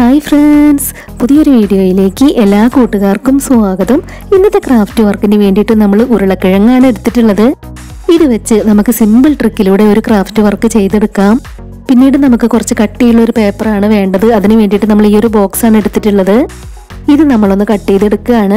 hi friends പുതിയൊരു വീഡിയോയിലേക്ക് എല്ലാ കൂട്ടുകാർക്കും സ്വാഗതം ഇന്നത്തെ ക്രാഫ്റ്റ് വർക്കിന് വേണ്ടിയിട്ട് നമ്മൾ ഉരുളക്കിഴങ്ങാണ് എടുത്തിട്ടുള്ളത് ഇത് വെച്ച് നമുക്ക് സിമ്പിൾ ട്രിക്കിലൂടെ ഒരു ക്രാഫ്റ്റ് വർക്ക് ചെയ്തെടുക്കാം പിന്നീട് നമുക്ക് കുറച്ച് കട്ടിയുള്ള ഒരു പേപ്പറാണ് വേണ്ടത് അതിന് വേണ്ടിയിട്ട് നമ്മൾ ഈ ഒരു ബോക്സ് ആണ് എടുത്തിട്ടുള്ളത് ഇത് നമ്മളൊന്ന് കട്ട് ചെയ്തെടുക്കുകയാണ്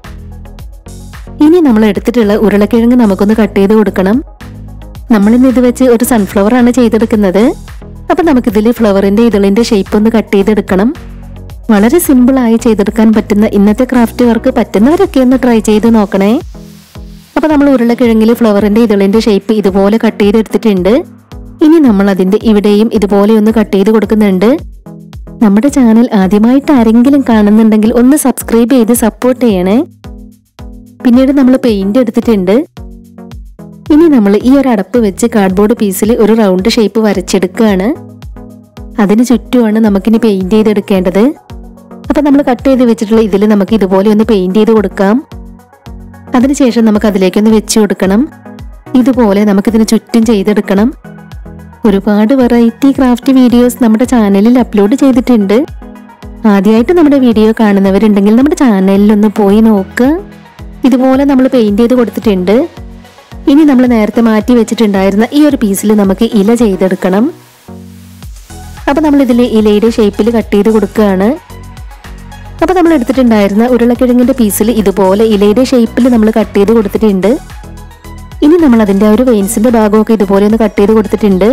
ഇനി നമ്മൾ എടുത്തിട്ടുള്ള ഉരുളക്കിഴങ്ങ് നമുക്കൊന്ന് കട്ട് ചെയ്ത് കൊടുക്കണം നമ്മളിന്ന് ഇത് വെച്ച് ഒരു സൺഫ്ലവർ ആണ് ചെയ്തെടുക്കുന്നത് അപ്പൊ നമുക്കിതിൽ ഫ്ലവറിന്റെ ഇതളിന്റെ ഷേപ്പ് ഒന്ന് കട്ട് ചെയ്തെടുക്കണം വളരെ സിമ്പിൾ ആയി ചെയ്തെടുക്കാൻ പറ്റുന്ന ഇന്നത്തെ ക്രാഫ്റ്റ് വർക്ക് പറ്റുന്നവരൊക്കെ ഒന്ന് ട്രൈ ചെയ്ത് നോക്കണേ അപ്പൊ നമ്മൾ ഉരുളക്കിഴങ്ങിൽ ഫ്ലവറിന്റെ ഇതളിന്റെ ഷേപ്പ് ഇതുപോലെ കട്ട് ചെയ്തെടുത്തിട്ടുണ്ട് ഇനി നമ്മൾ അതിന്റെ ഇവിടെയും ഇതുപോലെ ഒന്ന് കട്ട് ചെയ്ത് കൊടുക്കുന്നുണ്ട് നമ്മുടെ ചാനൽ ആദ്യമായിട്ട് ആരെങ്കിലും കാണുന്നുണ്ടെങ്കിൽ ഒന്ന് സബ്സ്ക്രൈബ് ചെയ്ത് സപ്പോർട്ട് ചെയ്യണേ പിന്നീട് നമ്മൾ പെയിന്റ് എടുത്തിട്ടുണ്ട് ഇനി നമ്മൾ ഈ ഒരു അടപ്പ് വെച്ച് കാർഡ്ബോർഡ് പീസിൽ ഒരു റൗണ്ട് ഷേപ്പ് വരച്ചെടുക്കുകയാണ് അതിന് ചുറ്റുമാണ് നമുക്കിനി പെയിന്റ് ചെയ്തെടുക്കേണ്ടത് അപ്പൊ നമ്മൾ കട്ട് ചെയ്ത് വെച്ചിട്ടുള്ള ഇതിൽ നമുക്ക് ഇതുപോലെ ഒന്ന് പെയിന്റ് ചെയ്ത് കൊടുക്കാം അതിനുശേഷം നമുക്ക് അതിലേക്കൊന്ന് വെച്ച് കൊടുക്കണം ഇതുപോലെ നമുക്കിതിന് ചുറ്റും ചെയ്തെടുക്കണം ഒരുപാട് വെറൈറ്റി ക്രാഫ്റ്റ് വീഡിയോസ് നമ്മുടെ ചാനലിൽ അപ്ലോഡ് ചെയ്തിട്ടുണ്ട് ആദ്യമായിട്ട് നമ്മുടെ വീഡിയോ കാണുന്നവരുണ്ടെങ്കിൽ നമ്മുടെ ചാനലിൽ ഒന്ന് പോയി നോക്കുക ഇതുപോലെ നമ്മൾ പെയിന്റ് ചെയ്ത് കൊടുത്തിട്ടുണ്ട് ഇനി നമ്മൾ നേരത്തെ മാറ്റി വെച്ചിട്ടുണ്ടായിരുന്ന ഈ ഒരു പീസിൽ നമുക്ക് ഇല ചെയ്തെടുക്കണം അപ്പൊ നമ്മൾ ഇതിൽ ഇലയുടെ ഷേപ്പിൽ കട്ട് ചെയ്ത് കൊടുക്കുകയാണ് അപ്പൊ നമ്മൾ എടുത്തിട്ടുണ്ടായിരുന്ന ഉരുളക്കിഴങ്ങിന്റെ പീസിൽ ഇതുപോലെ ഇലയുടെ ഷേപ്പിൽ നമ്മൾ കട്ട് ചെയ്ത് കൊടുത്തിട്ടുണ്ട് ഇനി നമ്മൾ അതിന്റെ ആ ഒരു വെയിൻസിന്റെ ഭാഗമൊക്കെ ഇതുപോലെ ഒന്ന് കട്ട് ചെയ്ത് കൊടുത്തിട്ടുണ്ട്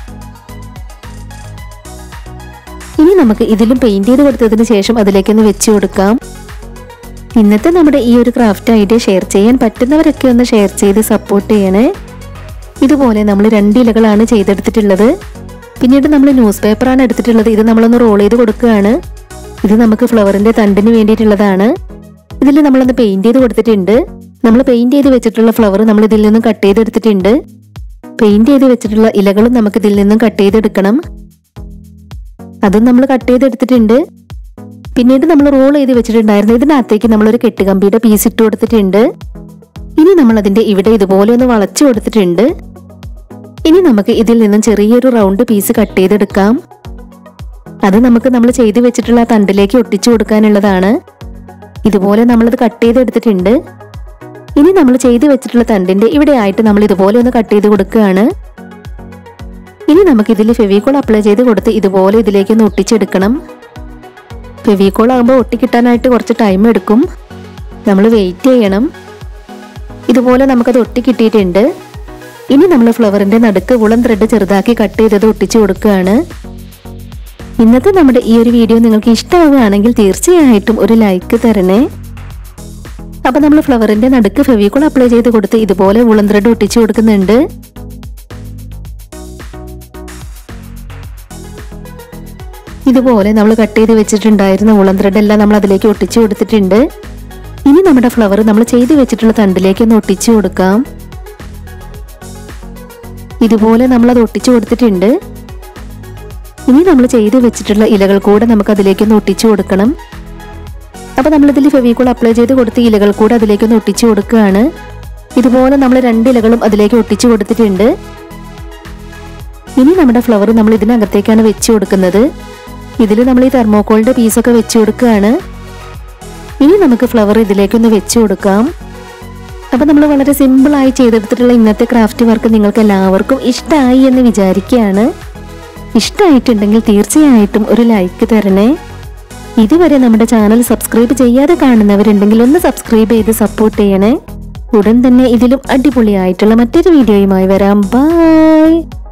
ഇനി നമുക്ക് ഇതിലും പെയിന്റ് ചെയ്ത് കൊടുത്തതിന് ശേഷം അതിലേക്കൊന്ന് വെച്ച് കൊടുക്കാം ഇന്നത്തെ നമ്മുടെ ഈ ഒരു ക്രാഫ്റ്റ് ഐഡിയ ഷെയർ ചെയ്യാൻ പറ്റുന്നവരൊക്കെ ഒന്ന് ഷെയർ ചെയ്ത് സപ്പോർട്ട് ചെയ്യണേ ഇതുപോലെ നമ്മൾ രണ്ട് ഇലകളാണ് ചെയ്തെടുത്തിട്ടുള്ളത് പിന്നീട് നമ്മൾ ന്യൂസ് പേപ്പറാണ് എടുത്തിട്ടുള്ളത് ഇത് നമ്മളൊന്ന് റോൾ ചെയ്ത് കൊടുക്കുകയാണ് ഇത് നമുക്ക് ഫ്ലവറിന്റെ തണ്ടിന് വേണ്ടിയിട്ടുള്ളതാണ് ഇതിൽ നമ്മളൊന്ന് പെയിന്റ് ചെയ്ത് കൊടുത്തിട്ടുണ്ട് നമ്മൾ പെയിന്റ് ചെയ്ത് വെച്ചിട്ടുള്ള ഫ്ലവർ നമ്മൾ ഇതിൽ നിന്നും കട്ട് ചെയ്തെടുത്തിട്ടുണ്ട് പെയിന്റ് ചെയ്ത് വെച്ചിട്ടുള്ള ഇലകളും നമുക്ക് ഇതിൽ നിന്നും കട്ട് ചെയ്തെടുക്കണം അതും നമ്മൾ കട്ട് ചെയ്തെടുത്തിട്ടുണ്ട് പിന്നീട് നമ്മൾ റോൾ ചെയ്ത് വെച്ചിട്ടുണ്ടായിരുന്നു ഇതിനകത്തേക്ക് നമ്മളൊരു കെട്ടുകമ്പിയുടെ പീസ് ഇട്ട് കൊടുത്തിട്ടുണ്ട് ഇനി നമ്മൾ അതിന്റെ ഇവിടെ ഇതുപോലെ ഒന്ന് വളച്ചു കൊടുത്തിട്ടുണ്ട് ഇനി നമുക്ക് ഇതിൽ നിന്നും ചെറിയൊരു റൗണ്ട് പീസ് കട്ട് ചെയ്തെടുക്കാം അത് നമുക്ക് നമ്മൾ ചെയ്ത് വെച്ചിട്ടുള്ള ആ തണ്ടിലേക്ക് ഒട്ടിച്ചു കൊടുക്കാനുള്ളതാണ് ഇതുപോലെ നമ്മളത് കട്ട് ചെയ്തെടുത്തിട്ടുണ്ട് ഇനി നമ്മൾ ചെയ്ത് വെച്ചിട്ടുള്ള തണ്ടിന്റെ ഇവിടെ ആയിട്ട് നമ്മൾ ഇതുപോലെ ഒന്ന് കട്ട് ചെയ്ത് കൊടുക്കുകയാണ് ഇനി നമുക്ക് ഇതിൽ ഫെവിക്കോൾ അപ്ലൈ ചെയ്ത് കൊടുത്ത് ഇതുപോലെ ഇതിലേക്ക് ഒന്ന് ഒട്ടിച്ചെടുക്കണം ഫെവിക്കോൾ ആകുമ്പോൾ ഒട്ടിക്കിട്ടാനായിട്ട് കുറച്ച് ടൈം എടുക്കും നമ്മൾ വെയിറ്റ് ചെയ്യണം ഇതുപോലെ നമുക്കത് ഒട്ടിക്കിട്ടിയിട്ടുണ്ട് ഇനി നമ്മൾ ഫ്ലവറിന്റെ നടുക്ക് ഉളം ത്രെഡ് ചെറുതാക്കി കട്ട് ചെയ്തത് ഒട്ടിച്ചു കൊടുക്കുകയാണ് ഇന്നത്തെ നമ്മുടെ ഈ ഒരു വീഡിയോ നിങ്ങൾക്ക് ഇഷ്ടമാവുകയാണെങ്കിൽ തീർച്ചയായിട്ടും ഒരു ലൈക്ക് തരണേ അപ്പൊ നമ്മൾ ഫ്ലവറിന്റെ നടുക്ക് ഫെവിക്കോൾ അപ്ലൈ ചെയ്ത് കൊടുത്ത് ഇതുപോലെ ഉളം ത്രെഡ് ഒട്ടിച്ചു കൊടുക്കുന്നുണ്ട് ഇതുപോലെ നമ്മൾ കട്ട് ചെയ്ത് വെച്ചിട്ടുണ്ടായിരുന്ന ഉളം ത്രെഡ് എല്ലാം നമ്മൾ അതിലേക്ക് ഒട്ടിച്ചു കൊടുത്തിട്ടുണ്ട് ഇനി നമ്മുടെ ഫ്ലവർ നമ്മൾ ചെയ്ത് വെച്ചിട്ടുള്ള തണ്ടിലേക്ക് ഒന്ന് ഒട്ടിച്ചു കൊടുക്കാം ഇതുപോലെ നമ്മൾ അത് ഒട്ടിച്ചു കൊടുത്തിട്ടുണ്ട് ഇനി നമ്മൾ ചെയ്ത് വെച്ചിട്ടുള്ള ഇലകൾ കൂടെ നമുക്ക് അതിലേക്ക് ഒന്ന് ഒട്ടിച്ചു കൊടുക്കണം അപ്പൊ നമ്മളിതിൽ ഫെവിക്കോൾ അപ്ലൈ ചെയ്ത് കൊടുത്ത ഇലകൾ കൂടെ അതിലേക്ക് ഒന്ന് ഒട്ടിച്ചു കൊടുക്കുകയാണ് ഇതുപോലെ നമ്മൾ രണ്ട് ഇലകളും അതിലേക്ക് ഒട്ടിച്ചു കൊടുത്തിട്ടുണ്ട് ഇനി നമ്മുടെ ഫ്ലവർ നമ്മൾ ഇതിനകത്തേക്കാണ് വെച്ച് കൊടുക്കുന്നത് ഇതിൽ നമ്മൾ ഈ തെർമോക്കോളിന്റെ പീസൊക്കെ വെച്ച് കൊടുക്കുകയാണ് ഇനി നമുക്ക് ഫ്ലവർ ഇതിലേക്കൊന്ന് വെച്ച് കൊടുക്കാം അപ്പൊ നമ്മൾ വളരെ സിമ്പിൾ ആയി ചെയ്തെടുത്തിട്ടുള്ള ഇന്നത്തെ ക്രാഫ്റ്റ് വർക്ക് നിങ്ങൾക്ക് എല്ലാവർക്കും ഇഷ്ടമായി എന്ന് വിചാരിക്കുകയാണ് ഇഷ്ടമായിട്ടുണ്ടെങ്കിൽ തീർച്ചയായിട്ടും ഒരു ലൈക്ക് തരണേ ഇതുവരെ നമ്മുടെ ചാനൽ സബ്സ്ക്രൈബ് ചെയ്യാതെ കാണുന്നവരുണ്ടെങ്കിൽ ഒന്ന് സബ്സ്ക്രൈബ് ചെയ്ത് സപ്പോർട്ട് ചെയ്യണേ ഉടൻ തന്നെ ഇതിലും അടിപൊളിയായിട്ടുള്ള മറ്റൊരു വീഡിയോയുമായി വരാം ബൈ